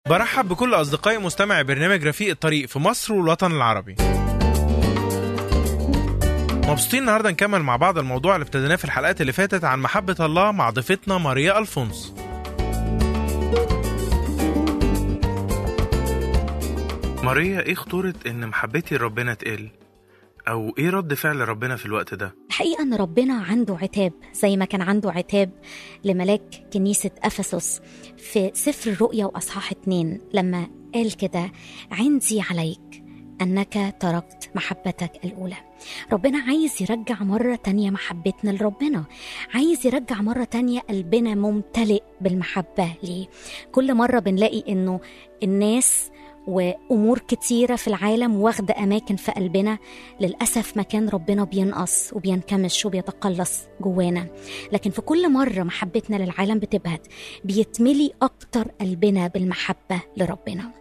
برحب بكل أصدقائي مستمعي برنامج رفيق الطريق في مصر والوطن العربي مبسوطين النهارده نكمل مع بعض الموضوع اللي ابتديناه في الحلقات اللي فاتت عن محبة الله مع ضيفتنا ماريا ألفونس ماريا ايه خطورة ان محبتي لربنا تقل؟ او ايه رد فعل ربنا في الوقت ده؟ الحقيقة أن ربنا عنده عتاب زي ما كان عنده عتاب لملاك كنيسة أفسس في سفر الرؤيا وأصحاح اتنين لما قال كده عندي عليك أنك تركت محبتك الأولى ربنا عايز يرجع مرة تانية محبتنا لربنا عايز يرجع مرة تانية قلبنا ممتلئ بالمحبة ليه كل مرة بنلاقي أنه الناس وامور كتيره في العالم واخده اماكن في قلبنا للاسف مكان ربنا بينقص وبينكمش وبيتقلص جوانا لكن في كل مره محبتنا للعالم بتبهت بيتملي اكتر قلبنا بالمحبه لربنا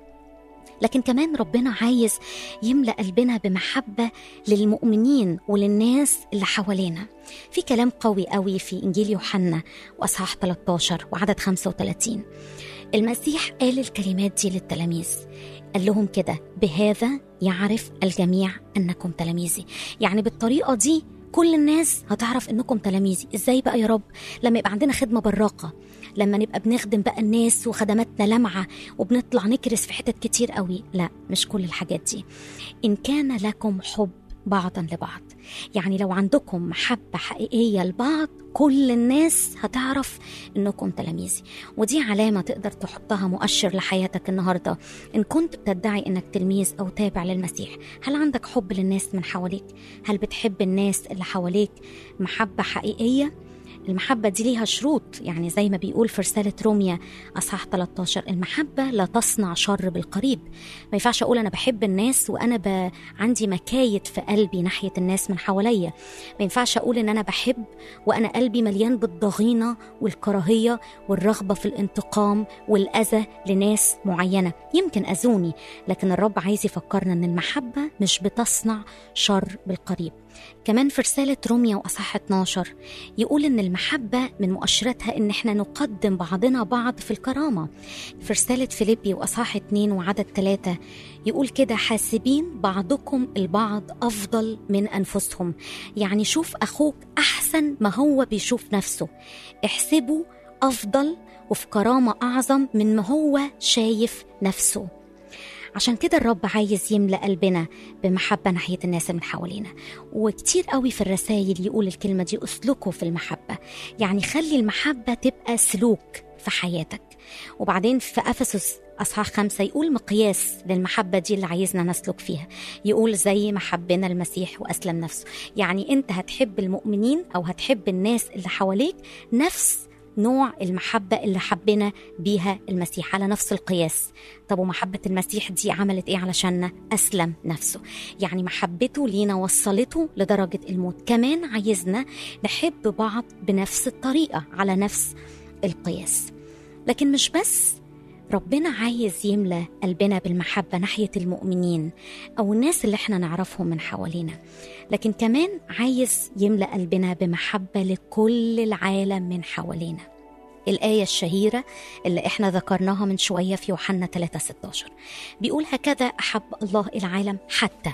لكن كمان ربنا عايز يملأ قلبنا بمحبة للمؤمنين وللناس اللي حوالينا في كلام قوي قوي في إنجيل يوحنا وأصحاح 13 وعدد 35 المسيح قال الكلمات دي للتلاميذ قال لهم كده بهذا يعرف الجميع أنكم تلاميذي يعني بالطريقة دي كل الناس هتعرف انكم تلاميذي ازاي بقى يا رب لما يبقى عندنا خدمه براقه لما نبقى بنخدم بقى الناس وخدماتنا لمعه وبنطلع نكرس في حتت كتير قوي لا مش كل الحاجات دي ان كان لكم حب بعضا لبعض يعني لو عندكم محبة حقيقية لبعض كل الناس هتعرف انكم تلاميذي ودي علامة تقدر تحطها مؤشر لحياتك النهاردة ان كنت بتدعي انك تلميذ او تابع للمسيح هل عندك حب للناس من حواليك هل بتحب الناس اللي حواليك محبة حقيقية المحبة دي ليها شروط يعني زي ما بيقول في رسالة روميا أصحاح 13 المحبة لا تصنع شر بالقريب ما ينفعش أقول أنا بحب الناس وأنا ب... عندي مكايد في قلبي ناحية الناس من حواليا ما ينفعش أقول إن أنا بحب وأنا قلبي مليان بالضغينة والكراهية والرغبة في الانتقام والأذى لناس معينة يمكن أذوني لكن الرب عايز يفكرنا إن المحبة مش بتصنع شر بالقريب كمان في رسالة روميا وأصحاح 12 يقول إن المحبة من مؤشراتها إن إحنا نقدم بعضنا بعض في الكرامة في رسالة فيليبي وأصحاح 2 وعدد 3 يقول كده حاسبين بعضكم البعض أفضل من أنفسهم يعني شوف أخوك أحسن ما هو بيشوف نفسه احسبه أفضل وفي كرامة أعظم من ما هو شايف نفسه عشان كده الرب عايز يملأ قلبنا بمحبة ناحية الناس اللي من حوالينا وكتير قوي في الرسائل يقول الكلمة دي اسلكوا في المحبة يعني خلي المحبة تبقى سلوك في حياتك وبعدين في أفسس أصحاح خمسة يقول مقياس للمحبة دي اللي عايزنا نسلك فيها يقول زي ما حبنا المسيح وأسلم نفسه يعني أنت هتحب المؤمنين أو هتحب الناس اللي حواليك نفس نوع المحبة اللي حبنا بيها المسيح على نفس القياس طب ومحبة المسيح دي عملت ايه علشاننا أسلم نفسه يعني محبته لينا وصلته لدرجة الموت كمان عايزنا نحب بعض بنفس الطريقة على نفس القياس لكن مش بس ربنا عايز يملى قلبنا بالمحبة ناحية المؤمنين أو الناس اللي احنا نعرفهم من حوالينا لكن كمان عايز يملى قلبنا بمحبة لكل العالم من حوالينا الآية الشهيرة اللي احنا ذكرناها من شوية في يوحنا 3 16 بيقول هكذا أحب الله العالم حتى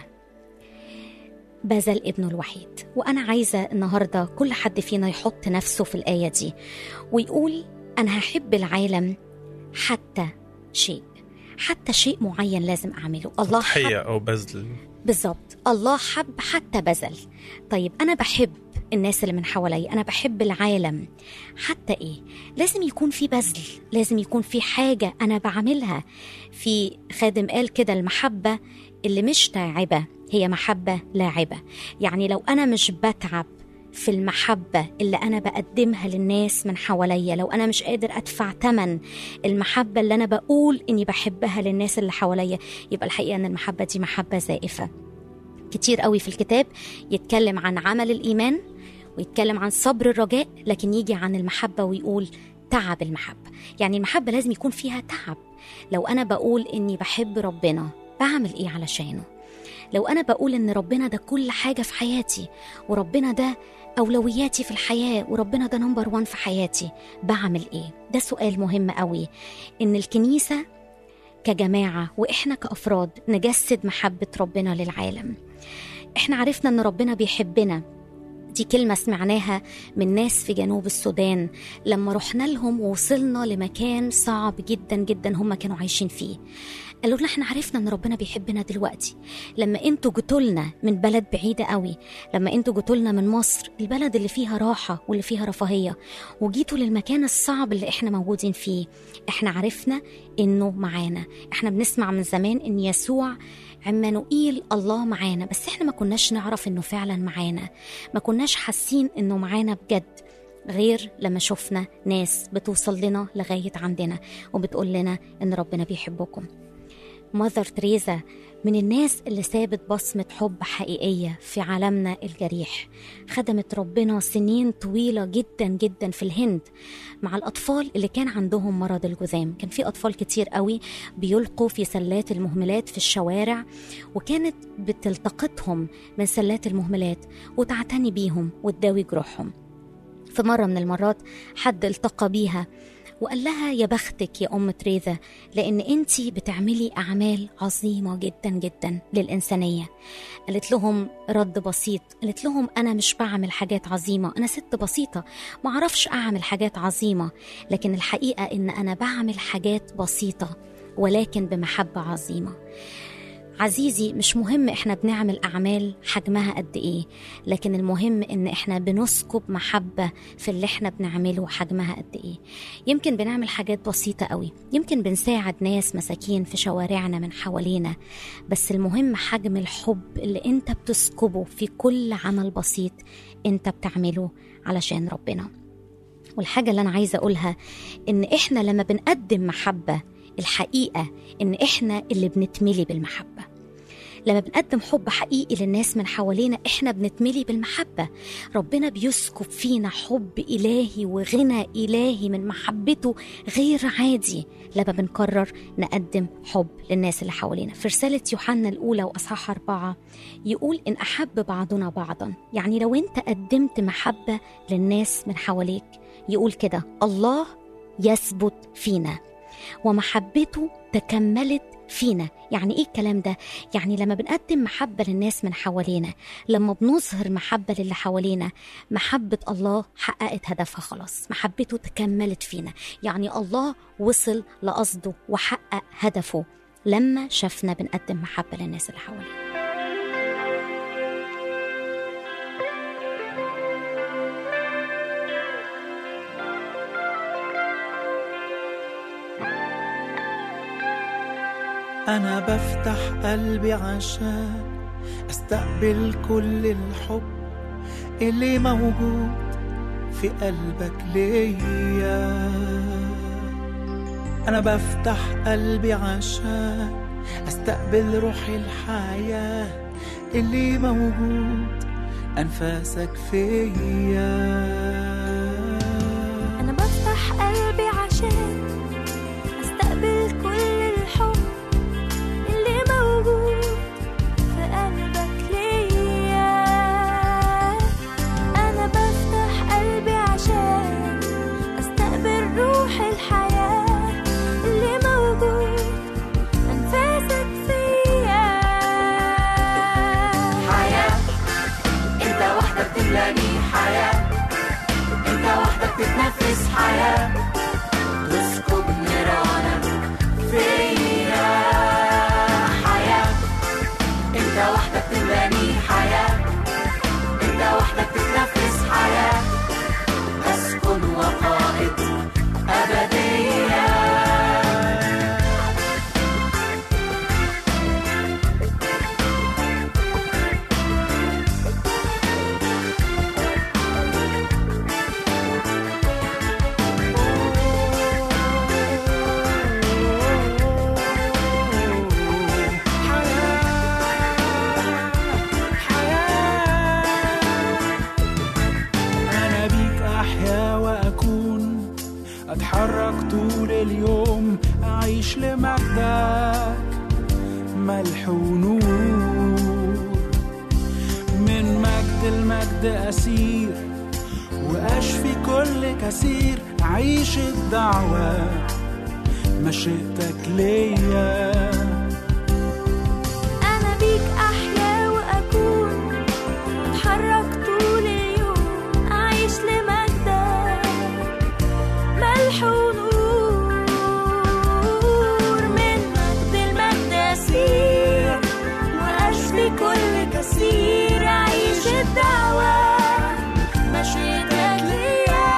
بذل ابنه الوحيد وأنا عايزة النهاردة كل حد فينا يحط نفسه في الآية دي ويقول أنا هحب العالم حتى شيء حتى شيء معين لازم أعمله الله حب تضحية أو بذل بالظبط الله حب حتى بذل طيب أنا بحب الناس اللي من حواليا أنا بحب العالم حتى إيه لازم يكون في بذل لازم يكون في حاجة أنا بعملها في خادم قال كده المحبة اللي مش تعبة هي محبة لاعبة يعني لو أنا مش بتعب في المحبة اللي أنا بقدمها للناس من حواليا لو أنا مش قادر أدفع تمن المحبة اللي أنا بقول إني بحبها للناس اللي حواليا يبقى الحقيقة إن المحبة دي محبة زائفة كتير قوي في الكتاب يتكلم عن عمل الإيمان ويتكلم عن صبر الرجاء لكن يجي عن المحبة ويقول تعب المحبة يعني المحبة لازم يكون فيها تعب لو أنا بقول إني بحب ربنا بعمل إيه علشانه لو أنا بقول إن ربنا ده كل حاجة في حياتي وربنا ده أولوياتي في الحياة وربنا ده نمبر وان في حياتي بعمل إيه؟ ده سؤال مهم قوي إن الكنيسة كجماعة وإحنا كأفراد نجسد محبة ربنا للعالم إحنا عرفنا إن ربنا بيحبنا دي كلمة سمعناها من ناس في جنوب السودان لما رحنا لهم ووصلنا لمكان صعب جدا جدا هم كانوا عايشين فيه قالوا لنا احنا عرفنا ان ربنا بيحبنا دلوقتي لما انتوا جيتولنا من بلد بعيدة قوي لما انتوا جيتولنا من مصر البلد اللي فيها راحة واللي فيها رفاهية وجيتوا للمكان الصعب اللي احنا موجودين فيه احنا عرفنا انه معانا احنا بنسمع من زمان ان يسوع عمانوئيل الله معانا بس احنا ما كناش نعرف انه فعلا معانا ما كناش حاسين انه معانا بجد غير لما شفنا ناس بتوصل لنا لغاية عندنا وبتقول لنا ان ربنا بيحبكم ماذر تريزا من الناس اللي سابت بصمة حب حقيقية في عالمنا الجريح خدمت ربنا سنين طويلة جدا جدا في الهند مع الأطفال اللي كان عندهم مرض الجذام كان في أطفال كتير قوي بيلقوا في سلات المهملات في الشوارع وكانت بتلتقطهم من سلات المهملات وتعتني بيهم وتداوي جروحهم في مرة من المرات حد التقى بيها وقال لها يا بختك يا أم تريزا لأن أنتي بتعملي أعمال عظيمة جدا جدا للإنسانية قالت لهم رد بسيط قالت لهم أنا مش بعمل حاجات عظيمة أنا ست بسيطة ما أعرفش أعمل حاجات عظيمة لكن الحقيقة إن أنا بعمل حاجات بسيطة ولكن بمحبة عظيمة عزيزي مش مهم احنا بنعمل اعمال حجمها قد ايه لكن المهم ان احنا بنسكب محبه في اللي احنا بنعمله حجمها قد ايه يمكن بنعمل حاجات بسيطه قوي يمكن بنساعد ناس مساكين في شوارعنا من حوالينا بس المهم حجم الحب اللي انت بتسكبه في كل عمل بسيط انت بتعمله علشان ربنا والحاجه اللي انا عايزه اقولها ان احنا لما بنقدم محبه الحقيقه ان احنا اللي بنتملي بالمحبه لما بنقدم حب حقيقي للناس من حوالينا احنا بنتملي بالمحبه ربنا بيسكب فينا حب الهي وغنى الهي من محبته غير عادي لما بنقرر نقدم حب للناس اللي حوالينا في رساله يوحنا الاولى واصحاح اربعه يقول ان احب بعضنا بعضا يعني لو انت قدمت محبه للناس من حواليك يقول كده الله يثبت فينا ومحبته تكملت فينا يعني ايه الكلام ده يعني لما بنقدم محبه للناس من حوالينا لما بنظهر محبه للي حوالينا محبه الله حققت هدفها خلاص محبته تكملت فينا يعني الله وصل لقصده وحقق هدفه لما شافنا بنقدم محبه للناس اللي حوالينا أنا بفتح قلبي عشان أستقبل كل الحب اللي موجود في قلبك ليا أنا بفتح قلبي عشان أستقبل روح الحياة اللي موجود أنفاسك فيا أنا بفتح قلبي عشان أستقبل كل الحب اللي موجود في قلبك ليا أنا بفتح قلبي عشان أستقبل روح الحياة اللي موجود أنفاسك فيا حياة انت وحدك تملاني حياة انت وحدك تتنفس حياة تسكب نيرانك فيا حياة انت وحدك تملاني حياة انت وحدك تتنفس حياة اسكن وقائد أبدية أنا بيك أحيا وأكون أتحرك طول اليوم أعيش لمجدك ملح ونور من مجد المجد أسير وأشفي كل كثير أعيش الدعوة مشيئتك ليا أنا بيك أحيا وأكون أتحرك طول اليوم أعيش لمجدك ملح ونور من مجد المجد أسير وأشفي كل كثير أعيش الدعوة مشيئتك ليا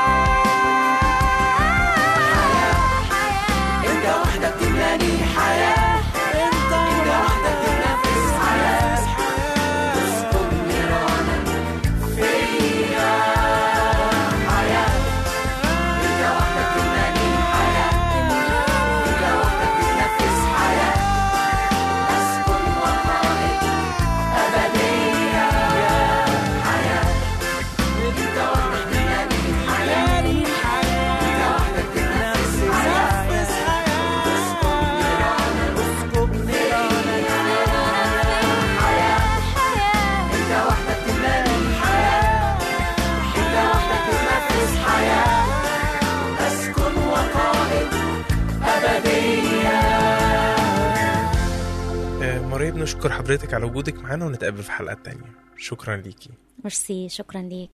حياة انت وحدك تملاني حياة انت انت وحدك تنفس حياة تسكن نيرانك فيا حياة انت وحدك تملاني حياة انت وحدك تنفس حياة اسكن وقائد ابدية حياة انت وحدك تملاني حياة انت وحدك تنفس حياة تسكن نيرانك انت وحدك تملاني حياة انت وحدك تنفس حياة اسكن وقائد ابدية آه، ماريا بنشكر حضرتك على وجودك معانا ونتقابل في حلقات تانية شكرا ليكي ميرسي شكرا ليك